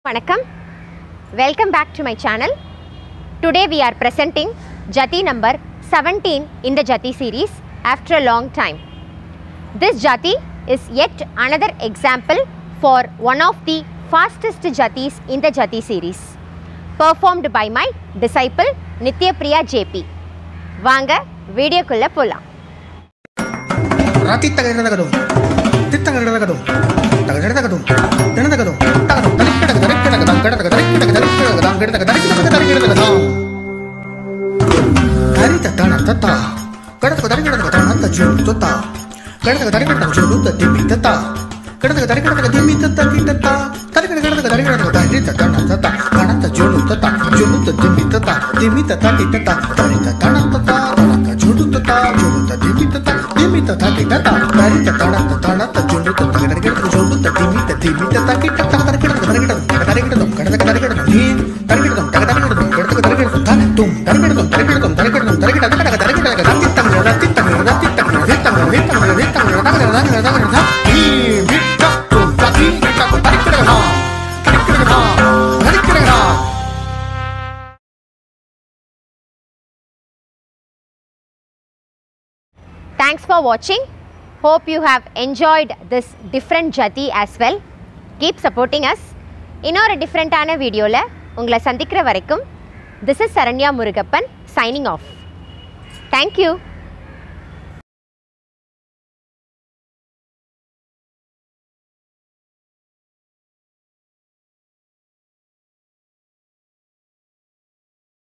Vanakkam. Welcome back to my channel. Today we are presenting Jati number 17 in the Jati series after a long time. This Jati is yet another example for one of the fastest Jatis in the Jati series performed by my disciple Nityapriya JP. வாங்க வீடியோக்குள்ளே போகலாம் ராத்தித்தகடகடும் தித்தகடகடும் தகடகடும் தினதகடும் தகடும் தரிக்கடகதரிக்கடகதம் கடதகதரிக்கடகதரிக்கடகதம் கடதகதரிக்கடகதரிக்கடகதம் ஹரிதத்தன தத்தா கடதகதரிக்கடகதம் தஜு தத்தா கடதகதரிக்கடகதம் ஜு தத்திமி தத்தா கடதகதரிக்கடகதம் திமி தத்தா கிட்டத்தா தரிக்கடகதரிக்கடகதம் ஹரிதத்தன தத்தா கணத்த ஜோடு தத்தா ஜோடு தத்திமி தத்தா திமி தத்தா கிட்டத்தா தரிதத்தன தத்தா தனக்க ஜோடு தத்தா ஜோடு தத்திமி தத்தா திமி தத்தா கிட்டத்தா தரிதத்தன தத்தா ஜோடு தத்தா கடதகதரிக்கடகதம் ஜோடு தத்திமி தத்திமி தத்தா கிட்டத்தா தரிக்கடகதம் தரிக்கடகதம் தரிக்கடகதம் கடதகதரிக்கடகதம் நீ தரிக்கடகதம் தகதகதம் கடதகதரிக்கடகதம் தனத்தும் தரிக்கடகதம் தரிக்கடகம் தரிக்கடகம் தரிக்கடகதம் தரிக்கடகதம் ரத்தித்தங்க ரத்தித்தங்க ரத்தித்தங்க ரத்தித்தங்க ரத்தித்தங்க ரத்தித்தங்க ரத்தித்தங்க ரத்தித்தங்க நீ விட்டத்தும் ததி விட்டத்தும் தரிக்கடகதம் தரிக்கடகதம் தரிக்கடகதம் Thanks for watching. Hope you have enjoyed this different Jati as well. Keep supporting us. இன்னொரு டிஃப்ரெண்ட்டான வீடியோவில் உங்களை சந்திக்கிற வரைக்கும் this is Saranya Murugappan signing off thank you